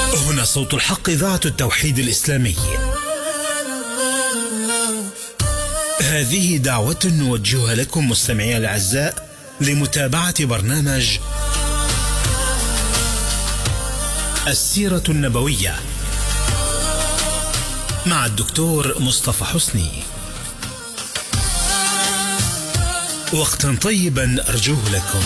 هنا صوت الحق إذاعة التوحيد الإسلامي هذه دعوة نوجهها لكم مستمعي الأعزاء لمتابعة برنامج السيرة النبوية مع الدكتور مصطفى حسني وقتا طيبا أرجوه لكم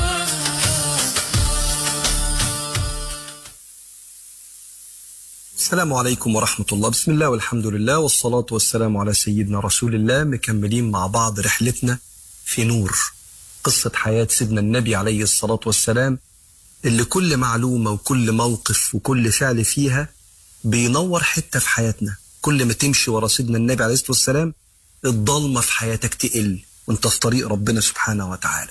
السلام عليكم ورحمة الله بسم الله والحمد لله والصلاة والسلام على سيدنا رسول الله مكملين مع بعض رحلتنا في نور قصة حياة سيدنا النبي عليه الصلاة والسلام اللي كل معلومة وكل موقف وكل فعل فيها بينور حتة في حياتنا كل ما تمشي ورا سيدنا النبي عليه الصلاة والسلام الضلمة في حياتك تقل وانت في طريق ربنا سبحانه وتعالى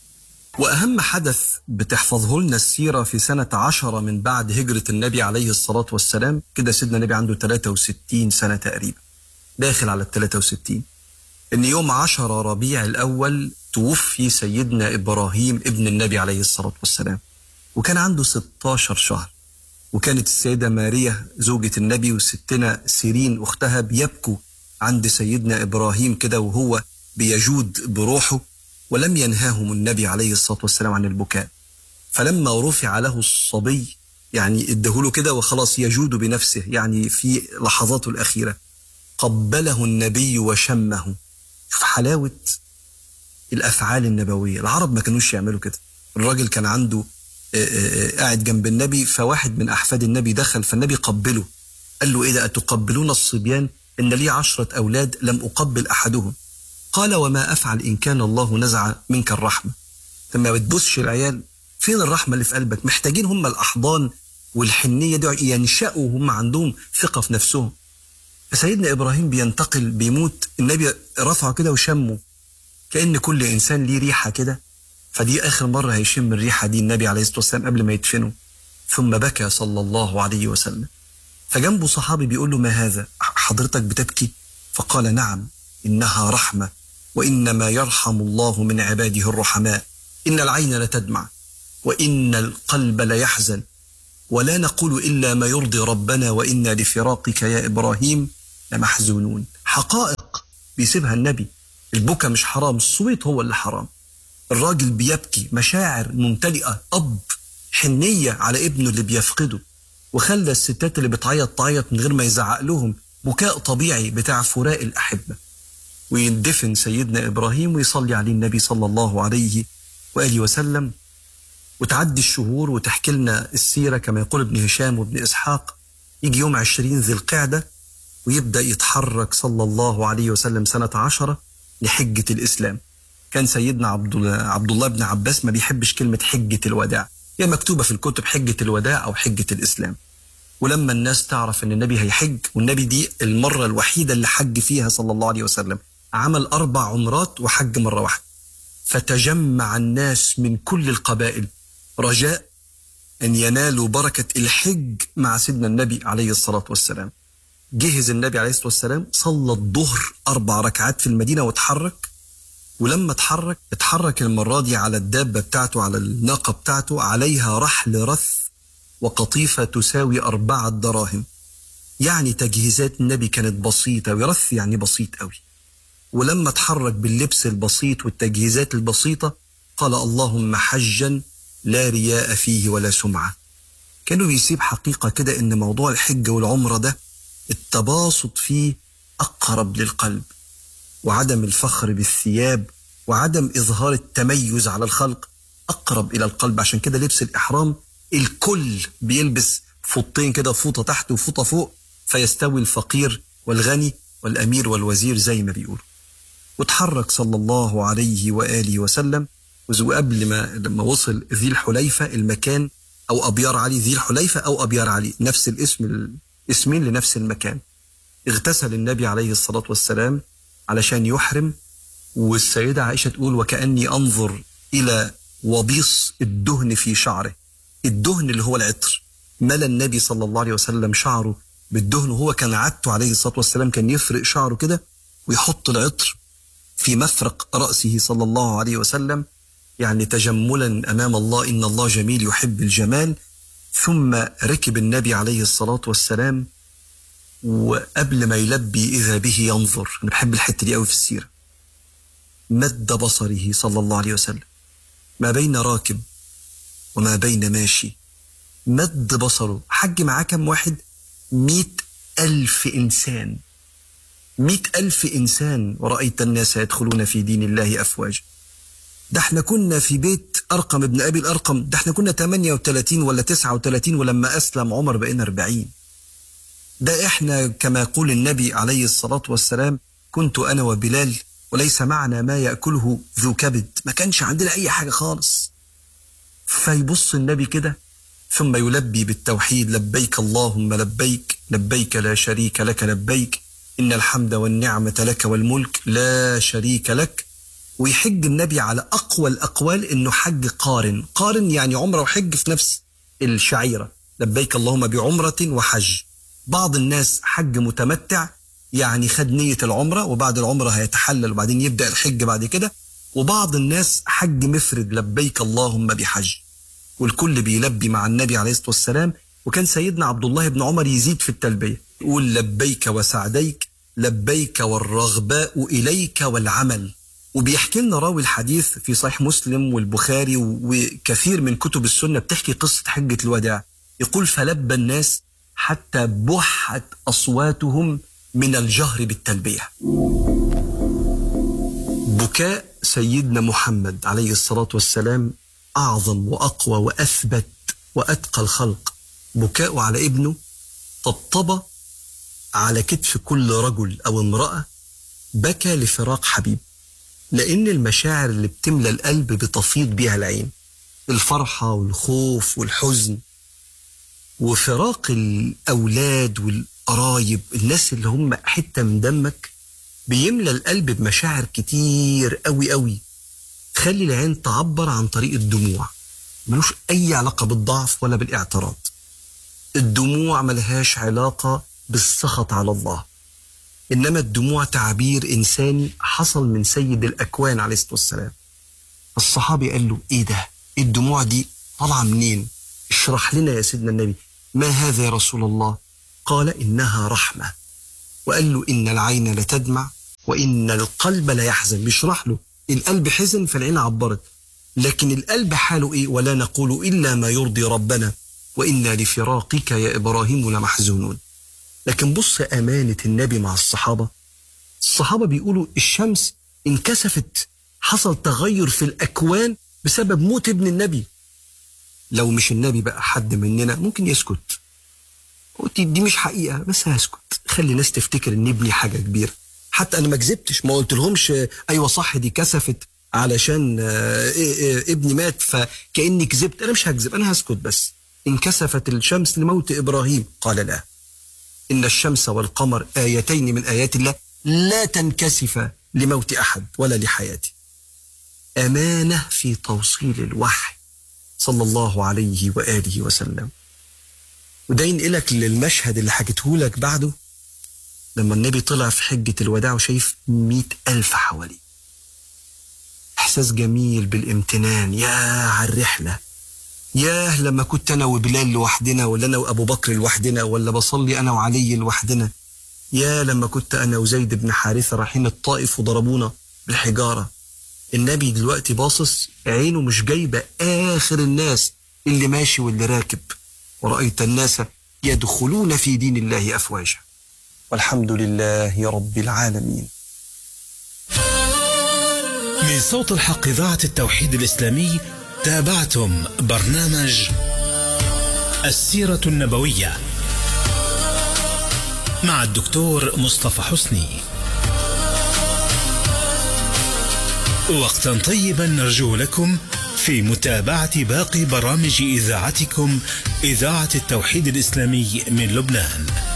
وأهم حدث بتحفظه لنا السيرة في سنة عشرة من بعد هجرة النبي عليه الصلاة والسلام كده سيدنا النبي عنده 63 سنة تقريبا داخل على ال 63 إن يوم عشرة ربيع الأول توفي سيدنا إبراهيم ابن النبي عليه الصلاة والسلام وكان عنده 16 شهر وكانت السيدة ماريا زوجة النبي وستنا سيرين أختها بيبكوا عند سيدنا إبراهيم كده وهو بيجود بروحه ولم ينهاهم النبي عليه الصلاة والسلام عن البكاء فلما رفع له الصبي يعني ادهوله كده وخلاص يجود بنفسه يعني في لحظاته الأخيرة قبله النبي وشمه شوف حلاوة الأفعال النبوية العرب ما كانوش يعملوا كده الراجل كان عنده قاعد جنب النبي فواحد من أحفاد النبي دخل فالنبي قبله قال له إيه ده أتقبلون الصبيان إن لي عشرة أولاد لم أقبل أحدهم قال وما أفعل إن كان الله نزع منك الرحمة لما بتبصش العيال فين الرحمة اللي في قلبك محتاجين هم الأحضان والحنية دي ينشأوا هم عندهم ثقة في نفسهم فسيدنا إبراهيم بينتقل بيموت النبي رفعه كده وشمه كأن كل إنسان ليه ريحة كده فدي آخر مرة هيشم الريحة دي النبي عليه الصلاة والسلام قبل ما يدفنه ثم بكى صلى الله عليه وسلم فجنبه صحابي بيقول له ما هذا حضرتك بتبكي فقال نعم إنها رحمة وإنما يرحم الله من عباده الرحماء إن العين لتدمع وإن القلب ليحزن ولا نقول إلا ما يرضي ربنا وإنا لفراقك يا إبراهيم لمحزونون حقائق بيسيبها النبي البكا مش حرام الصويت هو اللي حرام الراجل بيبكي مشاعر ممتلئة أب حنية على ابنه اللي بيفقده وخلى الستات اللي بتعيط تعيط من غير ما يزعق لهم بكاء طبيعي بتاع فراق الأحبة ويندفن سيدنا إبراهيم ويصلي عليه النبي صلى الله عليه وآله وسلم وتعدي الشهور وتحكي لنا السيرة كما يقول ابن هشام وابن إسحاق يجي يوم عشرين ذي القعدة ويبدأ يتحرك صلى الله عليه وسلم سنة عشرة لحجة الإسلام كان سيدنا عبد عبد الله بن عباس ما بيحبش كلمة حجة الوداع هي مكتوبة في الكتب حجة الوداع أو حجة الإسلام ولما الناس تعرف ان النبي هيحج والنبي دي المرة الوحيدة اللي حج فيها صلى الله عليه وسلم عمل أربع عمرات وحج مرة واحدة فتجمع الناس من كل القبائل رجاء أن ينالوا بركة الحج مع سيدنا النبي عليه الصلاة والسلام جهز النبي عليه الصلاة والسلام صلى الظهر أربع ركعات في المدينة وتحرك ولما اتحرك اتحرك المرة دي على الدابة بتاعته على الناقة بتاعته عليها رحل رث وقطيفة تساوي أربعة دراهم يعني تجهيزات النبي كانت بسيطة ورث يعني بسيط قوي ولما اتحرك باللبس البسيط والتجهيزات البسيطة قال اللهم حجا لا رياء فيه ولا سمعة كانوا بيسيب حقيقة كده ان موضوع الحج والعمرة ده التباسط فيه أقرب للقلب وعدم الفخر بالثياب وعدم إظهار التميز على الخلق أقرب إلى القلب عشان كده لبس الإحرام الكل بيلبس فوطين كده فوطة تحت وفوطة فوق فيستوي الفقير والغني والأمير والوزير زي ما بيقولوا وتحرك صلى الله عليه وآله وسلم وقبل ما لما وصل ذي الحليفة المكان أو أبيار علي ذي الحليفة أو أبيار علي نفس الاسم اسمين لنفس المكان اغتسل النبي عليه الصلاة والسلام علشان يحرم والسيدة عائشة تقول وكأني أنظر إلى وبيص الدهن في شعره الدهن اللي هو العطر ملا النبي صلى الله عليه وسلم شعره بالدهن وهو كان عادته عليه الصلاة والسلام كان يفرق شعره كده ويحط العطر في مفرق رأسه صلى الله عليه وسلم يعني تجملا أمام الله إن الله جميل يحب الجمال ثم ركب النبي عليه الصلاة والسلام وقبل ما يلبي إذا به ينظر أنا بحب الحتة دي قوي في السيرة مد بصره صلى الله عليه وسلم ما بين راكب وما بين ماشي مد بصره حج معاه كم واحد مئة ألف إنسان مئة ألف إنسان ورأيت الناس يدخلون في دين الله أفواجا ده احنا كنا في بيت أرقم ابن أبي الأرقم ده احنا كنا 38 ولا 39 ولما أسلم عمر بقينا 40 ده احنا كما يقول النبي عليه الصلاة والسلام كنت أنا وبلال وليس معنا ما يأكله ذو كبد ما كانش عندنا أي حاجة خالص فيبص النبي كده ثم يلبي بالتوحيد لبيك اللهم لبيك لبيك لا شريك لك لبيك إن الحمد والنعمة لك والملك لا شريك لك ويحج النبي على أقوى الأقوال إنه حج قارن قارن يعني عمرة وحج في نفس الشعيرة لبيك اللهم بعمرة وحج بعض الناس حج متمتع يعني خد نية العمرة وبعد العمرة هيتحلل وبعدين يبدأ الحج بعد كده وبعض الناس حج مفرد لبيك اللهم بحج والكل بيلبي مع النبي عليه الصلاة والسلام وكان سيدنا عبد الله بن عمر يزيد في التلبية يقول لبيك وسعديك لبيك والرغباء إليك والعمل وبيحكي لنا راوي الحديث في صحيح مسلم والبخاري وكثير من كتب السنة بتحكي قصة حجة الوداع يقول فلبى الناس حتى بحت أصواتهم من الجهر بالتلبية بكاء سيدنا محمد عليه الصلاة والسلام أعظم وأقوى وأثبت وأتقى الخلق بكاء على ابنه طبطبة على كتف كل رجل أو امرأة بكى لفراق حبيب لأن المشاعر اللي بتملى القلب بتفيض بيها العين الفرحة والخوف والحزن وفراق الأولاد والقرايب الناس اللي هم حتة من دمك بيملى القلب بمشاعر كتير قوي قوي خلي العين تعبر عن طريق الدموع ملوش أي علاقة بالضعف ولا بالاعتراض الدموع ملهاش علاقة بالسخط على الله إنما الدموع تعبير إنساني حصل من سيد الأكوان عليه الصلاة والسلام الصحابي قال له إيه ده إيه الدموع دي طالعة منين اشرح لنا يا سيدنا النبي ما هذا يا رسول الله قال إنها رحمة وقال له إن العين لتدمع وإن القلب لا يحزن بيشرح له القلب حزن فالعين عبرت لكن القلب حاله إيه ولا نقول إلا ما يرضي ربنا وإنا لفراقك يا إبراهيم لمحزونون لكن بص أمانة النبي مع الصحابة الصحابة بيقولوا الشمس انكسفت حصل تغير في الأكوان بسبب موت ابن النبي لو مش النبي بقى حد مننا ممكن يسكت قلت دي مش حقيقة بس هسكت خلي الناس تفتكر ان ابني حاجة كبيرة حتى انا ما كذبتش ما قلت لهمش ايوه صح دي كسفت علشان ابني مات فكاني كذبت انا مش هكذب انا هسكت بس انكسفت الشمس لموت ابراهيم قال لا ان الشمس والقمر ايتين من ايات الله لا تنكسفا لموت احد ولا لحياته امانه في توصيل الوحي صلى الله عليه واله وسلم وده ينقلك للمشهد اللي حكيته لك بعده لما النبي طلع في حجة الوداع وشايف مئة ألف حواليه إحساس جميل بالامتنان يا على الرحلة ياه لما كنت أنا وبلال لوحدنا ولا أنا وأبو بكر لوحدنا ولا بصلي أنا وعلي لوحدنا يا لما كنت أنا وزيد بن حارثة رايحين الطائف وضربونا بالحجارة النبي دلوقتي باصص عينه مش جايبة آخر الناس اللي ماشي واللي راكب ورأيت الناس يدخلون في دين الله أفواجا والحمد لله رب العالمين من صوت الحق إذاعة التوحيد الإسلامي تابعتم برنامج السيرة النبوية مع الدكتور مصطفى حسني وقتا طيبا نرجو لكم في متابعة باقي برامج إذاعتكم إذاعة التوحيد الإسلامي من لبنان